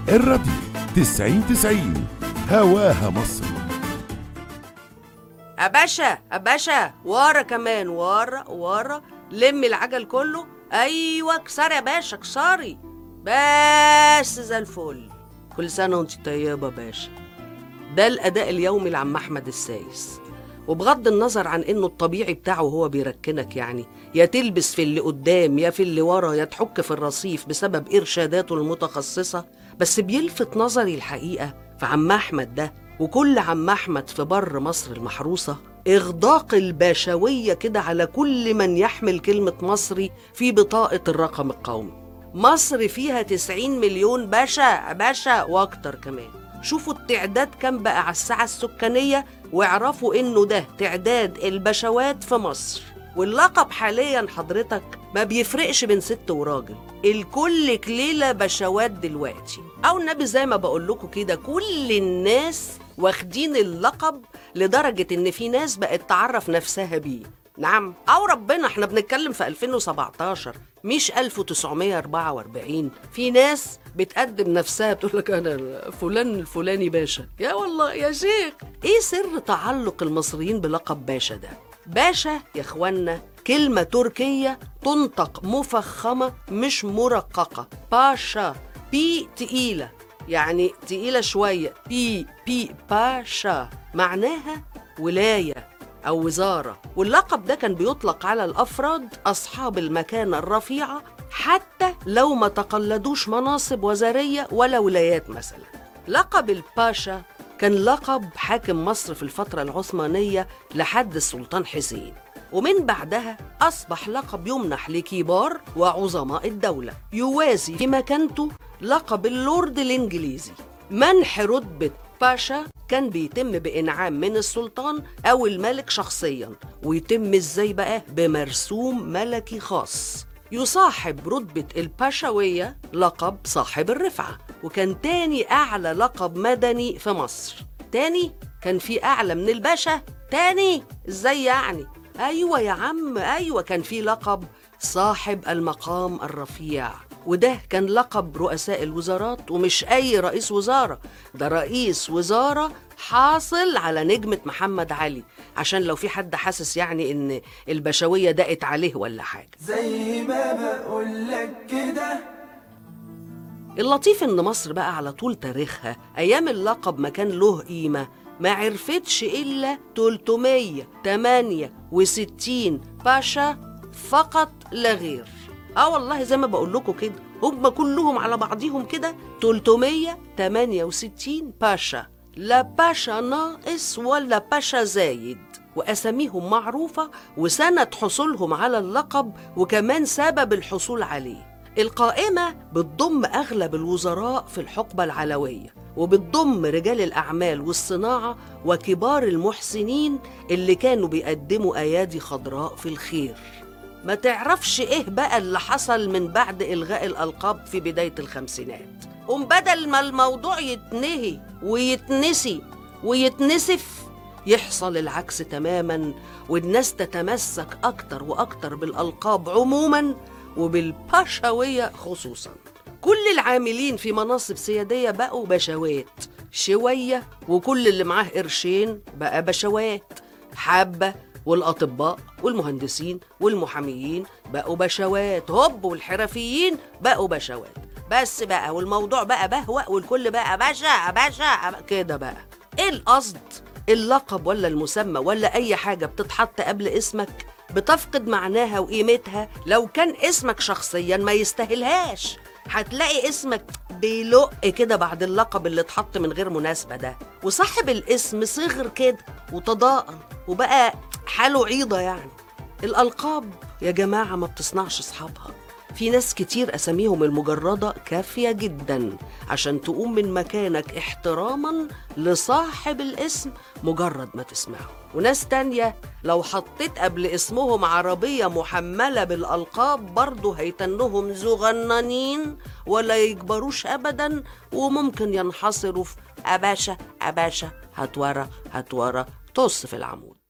الراديو 90 90 هواها مصر يا باشا يا باشا ورا كمان ورا ورا لم العجل كله ايوه كسري يا باشا كسري بس زي الفل كل سنه وانت طيبه يا باشا ده الاداء اليومي لعم احمد السايس وبغض النظر عن انه الطبيعي بتاعه هو بيركنك يعني يا تلبس في اللي قدام يا في اللي ورا يا تحك في الرصيف بسبب ارشاداته المتخصصه بس بيلفت نظري الحقيقه في عم احمد ده وكل عم احمد في بر مصر المحروسه اغداق الباشويه كده على كل من يحمل كلمه مصري في بطاقه الرقم القومي مصر فيها 90 مليون باشا باشا واكتر كمان شوفوا التعداد كام بقى على الساعة السكانية واعرفوا انه ده تعداد البشوات في مصر واللقب حاليا حضرتك ما بيفرقش بين ست وراجل الكل كليلة بشوات دلوقتي او النبي زي ما بقول لكم كده كل الناس واخدين اللقب لدرجة ان في ناس بقت تعرف نفسها بيه نعم او ربنا احنا بنتكلم في 2017 مش 1944 في ناس بتقدم نفسها بتقول لك انا فلان الفلاني باشا يا والله يا شيخ ايه سر تعلق المصريين بلقب باشا ده باشا يا اخوانا كلمة تركية تنطق مفخمة مش مرققة باشا بي تقيلة يعني تقيلة شوية بي بي باشا معناها ولاية أو وزارة واللقب ده كان بيطلق على الأفراد أصحاب المكانة الرفيعة حتى لو ما تقلدوش مناصب وزارية ولا ولايات مثلا لقب الباشا كان لقب حاكم مصر في الفترة العثمانية لحد السلطان حسين ومن بعدها أصبح لقب يمنح لكبار وعظماء الدولة يوازي في مكانته لقب اللورد الإنجليزي منح رتبة باشا كان بيتم بإنعام من السلطان أو الملك شخصيا ويتم إزاي بقى بمرسوم ملكي خاص يصاحب رتبة الباشوية لقب صاحب الرفعة وكان تاني أعلى لقب مدني في مصر تاني كان في أعلى من الباشا تاني إزاي يعني أيوة يا عم أيوة كان في لقب صاحب المقام الرفيع وده كان لقب رؤساء الوزارات ومش أي رئيس وزارة ده رئيس وزارة حاصل على نجمة محمد علي عشان لو في حد حاسس يعني إن البشوية دقت عليه ولا حاجة زي ما بقولك كده اللطيف إن مصر بقى على طول تاريخها أيام اللقب ما كان له قيمة ما عرفتش إلا 368 باشا فقط لا غير اه والله زي ما بقول لكم كده هم كلهم على بعضيهم كده 368 باشا لا باشا ناقص ولا باشا زايد وأساميهم معروفة وسنة حصولهم على اللقب وكمان سبب الحصول عليه القائمة بتضم أغلب الوزراء في الحقبة العلوية وبتضم رجال الأعمال والصناعة وكبار المحسنين اللي كانوا بيقدموا أيادي خضراء في الخير ما تعرفش إيه بقى اللي حصل من بعد إلغاء الألقاب في بداية الخمسينات قوم بدل ما الموضوع يتنهي ويتنسي ويتنسف يحصل العكس تماما والناس تتمسك أكتر وأكتر بالألقاب عموما وبالباشوية خصوصا كل العاملين في مناصب سيادية بقوا بشوات شوية وكل اللي معاه قرشين بقى بشوات حبة والأطباء والمهندسين والمحاميين بقوا بشوات هوب والحرفيين بقوا بشوات بس بقى والموضوع بقى بهوأ والكل بقى باشا باشا كده بقى ايه القصد اللقب ولا المسمى ولا اي حاجة بتتحط قبل اسمك بتفقد معناها وقيمتها لو كان اسمك شخصيا ما يستاهلهاش هتلاقي اسمك بيلق كده بعد اللقب اللي اتحط من غير مناسبة ده وصاحب الاسم صغر كده وتضاءل وبقى حاله عيضة يعني الألقاب يا جماعة ما بتصنعش أصحابها في ناس كتير أساميهم المجردة كافية جدا عشان تقوم من مكانك احتراما لصاحب الاسم مجرد ما تسمعه وناس تانية لو حطيت قبل اسمهم عربية محملة بالألقاب برضه هيتنهم زغنانين ولا يكبروش أبدا وممكن ينحصروا في أباشا أباشا هتورا هتورا طص في العمود